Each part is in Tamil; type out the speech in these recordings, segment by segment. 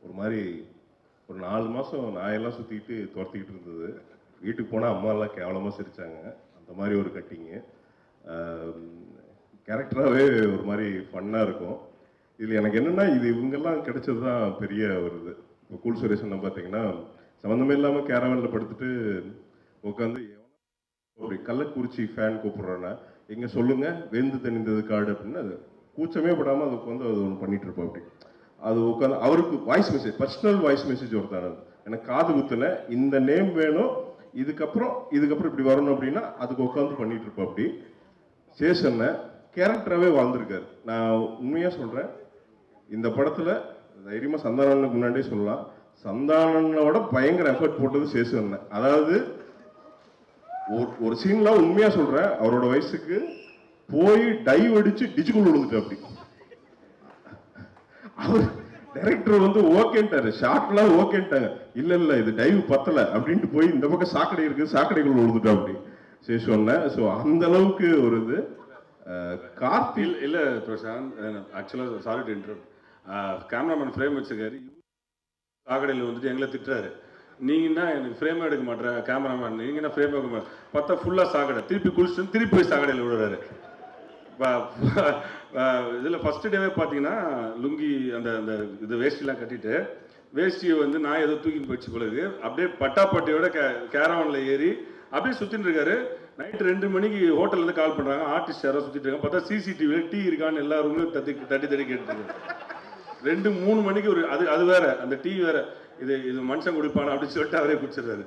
ஒரு மாதிரி ஒரு நாலு மாதம் நாயெல்லாம் சுற்றிக்கிட்டு துரத்திக்கிட்டு இருந்தது வீட்டுக்கு போனால் அம்மா எல்லாம் கேவலமாக சிரிச்சாங்க அந்த மாதிரி ஒரு கட்டிங்கு கேரக்டராகவே ஒரு மாதிரி ஃபன்னாக இருக்கும் இதில் எனக்கு என்னென்னா இது இவங்கெல்லாம் கிடைச்சது தான் பெரிய ஒரு இது இப்போ கூல் சுரேஷன் பார்த்தீங்கன்னா சம்மந்தமே இல்லாமல் கேரவனில் படுத்துட்டு உட்காந்து ஒரு கள்ளக்குறிச்சி ஃபேன் கூப்பிட்றேன்னா எங்க சொல்லுங்க வெந்து தணிந்தது காடு அப்படின்னு அது கூச்சமே படாமல் அது உட்காந்து அது ஒன்று பண்ணிட்டு இருப்போம் அப்படி அது உட்காந்து அவருக்கு voice message personal voice message ஒருத்தான எனக்கு காது குத்துன இந்த நேம் வேணும் இதுக்கப்புறம் இதுக்கப்புறம் இப்படி வரணும் அப்படின்னா அதுக்கு உட்காந்து பண்ணிட்டு இருப்போம் அப்படி சேஷன்ன கேரக்டராகவே வாழ்ந்திருக்காரு நான் உண்மையாக சொல்கிறேன் இந்த படத்தில் தைரியமாக சந்தானனுக்கு முன்னாடியே சொல்லலாம் சந்தானனோட பயங்கர எஃபர்ட் போட்டது சேசு அண்ணன் அதாவது ஒரு ஒரு சீன்ல உண்மையா சொல்றேன் அவரோட வயசுக்கு போய் டைவ் அடிச்சு டிஜுக்குள் விழுந்துட்டு அப்படி அவர் டைரக்டர் வந்து ஓகேன்ட்டாரு ஷார்ட்லாம் ஓகேன்ட்டாங்க இல்ல இல்ல இது டைவ் பத்தல அப்படின்ட்டு போய் இந்த பக்கம் சாக்கடை இருக்கு சாக்கடைக்குள்ள விழுந்துட்டோம் அப்படி சரி சொன்னேன் ஸோ அந்த அளவுக்கு ஒரு இது அஹ், கார்த்தி இல்ல இல்ல பிரசாந்த் ஆக்சுவலாக sorry to inter cameraman frame வச்சிருக்காரு சாக்கடையில் வந்துட்டு எங்களை திட்டுறாரு நீங்கன்னா எனக்கு ஃப்ரேமே எடுக்க மாட்டேற கேமராமேன் நீங்க என்ன ஃப்ரேம் எடுக்க மாட்டேன் பார்த்தா ஃபுல்லாக சாக்கடை திருப்பி குளிச்சுட்டு திருப்பி போய் சாக்கடையில் விடுறாரு இதில் ஃபர்ஸ்ட் டேவே பார்த்தீங்கன்னா லுங்கி அந்த அந்த இது வேஷ்டிலாம் கட்டிட்டு வேஷ்டியை வந்து நான் ஏதோ தூக்கிட்டு போயிடுச்சு போல இருக்கு அப்படியே பட்டாப்பட்டியோட கே கேரவனில் ஏறி அப்படியே சுற்றிட்டு இருக்காரு நைட்டு ரெண்டு மணிக்கு ஹோட்டல்ல இருந்து கால் பண்ணுறாங்க ஆர்டிஸ்ட் யாரோ சுற்றிட்டு இருக்காங்க பார்த்தா சிசிடிவியில் டீ இருக்கான்னு எல்லா ரூம்லையும் தட்டி தட்டி தட்டி கேட்டுருக்கு ரெண்டு மூணு மணிக்கு ஒரு அது அது வேற அந்த டீ வேற இது இது மனுஷன் குடிப்பானா அப்படின்னு சொல்லிட்டு அவரே குடிச்சிடுறாரு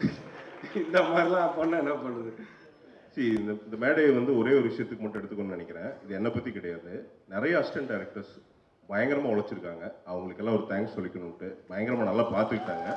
இந்த மாதிரிலாம் பண்ண என்ன பண்ணுறது See, இந்த இந்த மேடையை வந்து ஒரே ஒரு விஷயத்துக்கு மட்டும் எடுத்துக்கணும்னு நினைக்கிறேன் இது என்னை பற்றி கிடையாது நிறைய அசிஸ்டன்ட் டைரக்டர்ஸ் பயங்கரமாக உழைச்சிருக்காங்க அவங்களுக்கெல்லாம் ஒரு தேங்க்ஸ் சொல்லிக்கணும்ட்டு பயங்கரமாக நல்லா பார்த்துக்கிட்டாங்க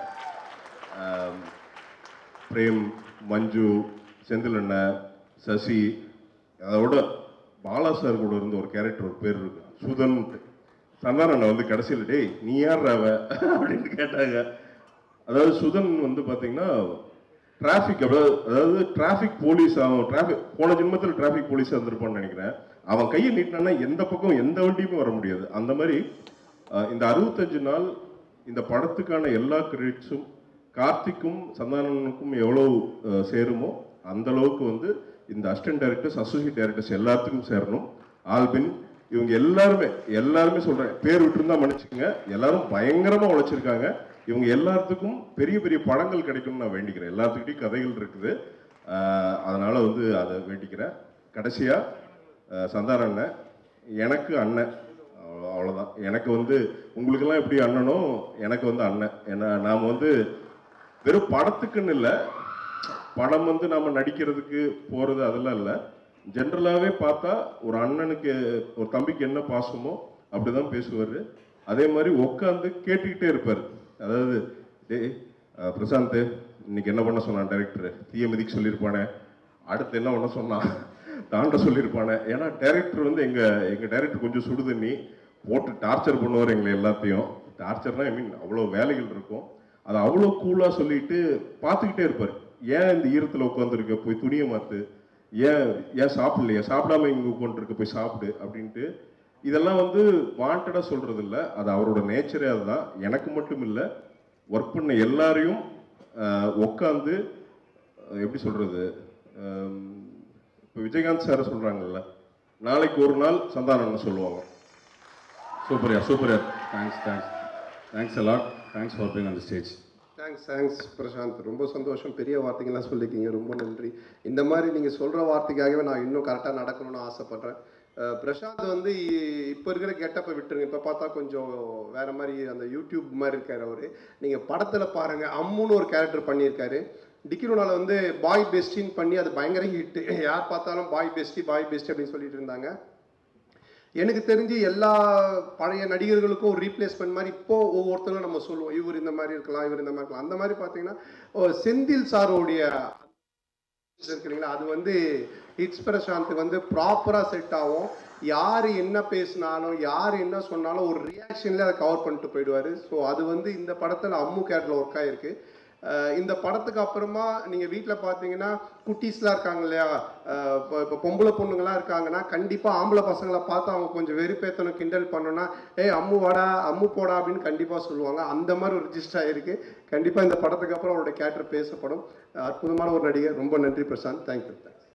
ஆம், பிரேம் மஞ்சு செந்தில் அண்ணன் சசி அதோட பாலா சார் கூட இருந்த ஒரு கேரக்டர் ஒரு பேர் இருக்கு சுதன்ட்டு சந்தான அண்ணன் வந்து கடைசியில் டேய் நீ யார் அவ அப்படின்னு கேட்டாங்க அதாவது சுதன் வந்து பார்த்தீங்கன்னா டிராஃபிக் அதாவது அதாவது டிராஃபிக் போலீஸ் அவன் டிராஃபிக் போன ஜென்மத்தில் டிராஃபிக் போலீஸாக இருந்திருப்பான்னு நினைக்கிறேன் அவன் கையை நீட்டினான்னா எந்த பக்கம் எந்த வண்டியுமே வர முடியாது அந்த மாதிரி அஹ், இந்த அறுபத்தஞ்சு நாள் இந்த படத்துக்கான எல்லா கிரெடிட்ஸும் கார்த்திக்கும் சந்தானனுக்கும் எவ்வளோ அஹ், சேருமோ அந்த அளவுக்கு வந்து இந்த அசிஸ்டன்ட் டைரக்டர்ஸ் அசோசியேட் டைரக்டர்ஸ் எல்லாத்துக்கும் சேரணும் ஆல்பின் இவங்க எல்லாருமே எல்லாருமே சொல்றேன் பேர் விட்டுருந்தா மன்னிச்சுக்கங்க எல்லாரும் பயங்கரமா உழைச்சிருக்காங்க இவங்க எல்லாத்துக்கும் பெரிய பெரிய படங்கள் கிடைக்கும்னு நான் வேண்டிக்கிறேன் எல்லாத்துக்கிட்டையும் கதைகள் இருக்குது ஆஹ் அதனால வந்து அதை வேண்டிக்கிறேன் கடைசியா ஆஹ் சந்தான அண்ணன் எனக்கு அண்ணன் அவ்வளோ- அவ்வளவுதான் எனக்கு வந்து உங்களுக்கெல்லாம் எப்படி அண்ணனோ எனக்கு வந்து அண்ணன் ஏன்னா நாம் வந்து வெறும் படத்துக்குன்னு இல்லை படம் வந்து நாம நடிக்கிறதுக்கு போறது அதெல்லாம் இல்லை ஜென்ரலாகவே பார்த்தா ஒரு அண்ணனுக்கு ஒரு தம்பிக்கு என்ன பாசமோ அப்படிதான் பேசுவார் அதே மாதிரி உட்காந்து கேட்டுக்கிட்டே இருப்பார் அதாவது டேய் அஹ், பிரசாந்த் இன்னைக்கு என்ன பண்ண சொன்னான் டைரக்டர் தீய மிதிக்கு சொல்லியிருப்பானே அடுத்து என்ன பண்ண சொன்னான் தாண்ட சொல்லியிருப்பானே ஏன்னா டைரக்டர் வந்து எங்க எங்க டைரக்டர் கொஞ்சம் சுடுதண்ணி போட்டு டார்ச்சர் பண்ணுவார் எங்களை எல்லாத்தையும் டார்ச்சர்னா ஐ மீன் அவ்வளோ வேலைகள் இருக்கும் அதை அவ்வளோ கூலாக சொல்லிட்டு பார்த்துக்கிட்டே இருப்பார் ஏன் இந்த ஈரத்தில் உட்காந்துருக்க போய் துணியை மாற்று ஏன் ஏன் சாப்பிடலையா சாப்பிடாம இங்கே உட்காந்துருக்க போய் சாப்பிடு அப்படின்ட்டு இதெல்லாம் வந்து வாண்டடாக சொல்றது இல்ல அது அவரோட நேச்சரே அதுதான் எனக்கு மட்டும் இல்லை ஒர்க் பண்ண எல்லாரையும் உட்காந்து எப்படி சொல்றது இப்போ விஜயகாந்த் சார் சொல்றாங்கல்ல நாளைக்கு ஒரு நாள் சந்தானம்னு சொல்லுவாங்க சூப்பர்யா சூப்பர்யா thanks thanks thanks a lot thanks for being on the stage thanks thanks Prashanth ரொம்ப சந்தோஷம் பெரிய வார்த்தைகள்லாம் சொல்லியிருக்கீங்க ரொம்ப நன்றி இந்த மாதிரி நீங்கள் சொல்கிற வார்த்தைக்காகவே நான் இன்னும் கரெக்டாக நடக்கணும்னு ஆசைப்பட்றேன் அஹ் பிரசாந்த் வந்து இ- இப்போ இருக்கிற கெட்டப்பை விட்டுருங்க இப்போ பார்த்தா கொஞ்சம் வேற மாதிரி அந்த யூடியூப் மாதிரி இருக்காரு அவரு நீங்கள் படத்தில் பாருங்க அம்முன்னு ஒரு கேரக்டர் பண்ணியிருக்காரு டிக்கிரோனால வந்து பாய் பெஸ்டின்னு பண்ணி அது பயங்கர ஹிட்டு யார் பார்த்தாலும் பாய் பெஸ்டி பாய் பெஸ்டி அப்படின்னு சொல்லிட்டு இருந்தாங்க எனக்கு தெரிஞ்சு எல்லா பழைய நடிகர்களுக்கும் ஒரு ரீப்ளேஸ்மெண்ட் மாதிரி இப்போ ஒவ்வொருத்தரும் நம்ம சொல்லுவோம் இவர் இந்த மாதிரி இருக்கலாம் இவர் இந்த மாதிரி இருக்கலாம் அந்த மாதிரி பார்த்தீங்கன்னா ஓ, செந்தில் சாரோடைய இருக்கிறீங்களா அது வந்து ஹிட்ஸ் பிரசாந்த் வந்து ப்ராப்பராக செட் ஆகும் யார் என்ன பேசினாலும் யார் என்ன சொன்னாலும் ஒரு ரியாக்ஷன்ல அதை கவர் பண்ணிட்டு போயிடுவார் ஸோ அது வந்து இந்த படத்தில் அம்மு கேரக்டர் ஒர்க் ஆயிருக்கு அஹ் இந்த படத்துக்கு அப்புறமா நீங்க வீட்ல பாத்தீங்கன்னா குட்டீஸ்லாம் இருக்காங்க இல்லையா அஹ் இப்போ இப்போ பொம்பளை பொண்ணுங்களாம் இருக்காங்கன்னா கண்டிப்பா ஆம்பளை பசங்களை பார்த்து அவங்க கொஞ்சம் வெறுப்பேத்தணும் கிண்டல் பண்ணணும்னா ஏய் அம்மு வாடா அம்மு போடா அப்படின்னு கண்டிப்பா சொல்லுவாங்க அந்த மாதிரி ஒரு ரிஜிஸ்டர் ஆயிருக்கு கண்டிப்பா இந்த படத்துக்கு அப்புறம் அவரோட கேரக்டர் பேசப்படும் அற்புதமான ஒரு நடிகர் ரொம்ப நன்றி பிரசாந்த் தேங்க்யூ